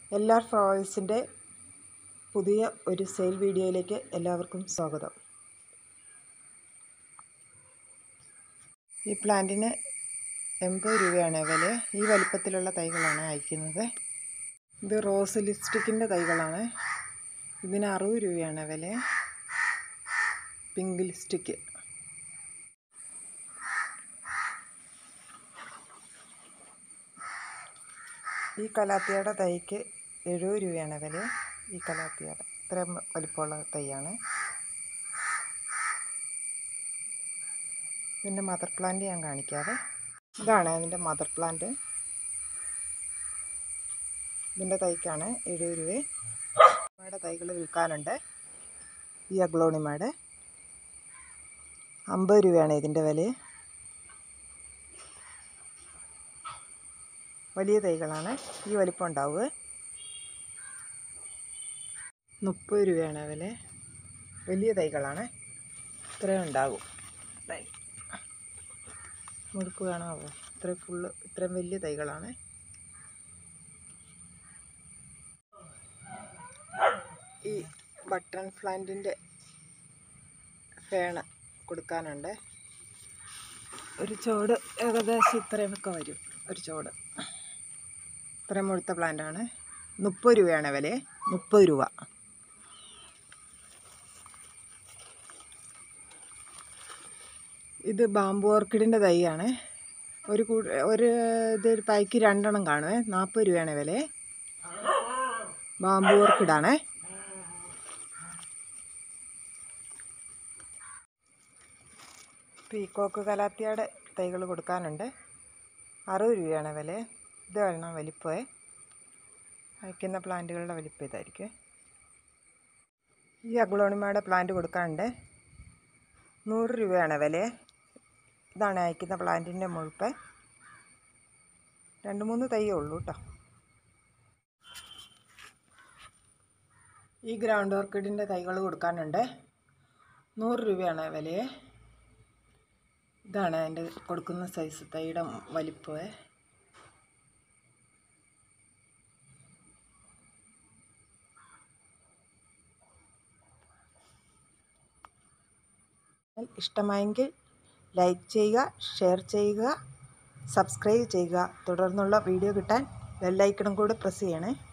എല്ലാ ഫ്ലവേഴ്സിൻ്റെ പുതിയ ഒരു സെയിൽ വീഡിയോയിലേക്ക് എല്ലാവർക്കും സ്വാഗതം ഈ പ്ലാന്റിന് എൺപത് രൂപയാണ് വില ഈ വലിപ്പത്തിലുള്ള തൈകളാണ് അയക്കുന്നത് ഇത് റോസ് ലിപ്സ്റ്റിക്കിൻ്റെ തൈകളാണ് ഇതിന് അറുപത് രൂപയാണ് വില പിങ്ക് ലിപ്സ്റ്റിക്ക് ഈ കലാത്തിയുടെ തൈക്ക് എഴുപത് രൂപയാണ് വില ഈ കലാത്തിയുടെ ഇത്രയും വലിപ്പമുള്ള തൈയാണ് ഇതിൻ്റെ മദർ പ്ലാന്റ് ഞാൻ കാണിക്കാതെ ഇതാണ് അതിൻ്റെ മദർ പ്ലാന്റ് ഇതിൻ്റെ തൈക്കാണ് എഴുപത് രൂപ നമ്മുടെ തൈകൾ വിൽക്കാനുണ്ട് ഈ അഗ്ലോണിമയുടെ അമ്പത് രൂപയാണ് ഇതിൻ്റെ വില വലിയ തൈകളാണ് ഈ വലിപ്പം ഉണ്ടാവുക മുപ്പത് രൂപയാണ് വില വലിയ തൈകളാണ് ഇത്രയും ഉണ്ടാകും തൈ മുഴുപ്പ് കാണാമോ ഇത്രയും ഫുള്ള് ഇത്രയും വലിയ തൈകളാണ് ഈ ബട്ടൺ പ്ലാന്റിൻ്റെ ഫേണ് കൊടുക്കാനുണ്ട് ഒരു ചോട് ഏകദേശം ഇത്രയുമൊക്കെ വരും ഒരു ചോട് ഇത്രയും മുഴുത്ത പ്ലാന്റാണ് മുപ്പത് രൂപയാണ് വില മുപ്പത് രൂപ ഇത് ബാമ്പു ഓർക്കിഡിൻ്റെ തൈയാണ് ഒരു കൂ ഒരു ഇത് പൈക്ക് രണ്ടെണ്ണം കാണുമേ നാൽപ്പത് രൂപയാണ് വില ബാമ്പു ഓർക്കിഡാണേ പീക്കോക്ക് കലാത്തിയുടെ തൈകൾ കൊടുക്കാനുണ്ട് അറുപത് രൂപയാണ് വില ഇത് വേണം വലിപ്പമേ അയക്കുന്ന പ്ലാന്റുകളുടെ വലിപ്പം ഇതായിരിക്കും ഈ അഗ്ലോണിമയുടെ പ്ലാന്റ് കൊടുക്കാനുണ്ട് നൂറ് രൂപയാണ് വില ഇതാണ് അയക്കുന്ന പ്ലാന്റിൻ്റെ മുഴുപ്പ് രണ്ട് മൂന്ന് തൈയേ ഉള്ളൂ കേട്ടോ ഈ ഗ്രൗണ്ട് ഓർക്കിഡിൻ്റെ തൈകൾ കൊടുക്കാനുണ്ട് നൂറ് രൂപയാണ് വിലയെ ഇതാണ് അതിൻ്റെ കൊടുക്കുന്ന സൈസ് തൈയുടെ വലിപ്പമേ ഇഷ്ടമായെങ്കിൽ ലൈക്ക് ചെയ്യുക ഷെയർ ചെയ്യുക സബ്സ്ക്രൈബ് ചെയ്യുക തുടർന്നുള്ള വീഡിയോ കിട്ടാൻ ബെല്ലൈക്കണും കൂടെ പ്രസ് ചെയ്യണേ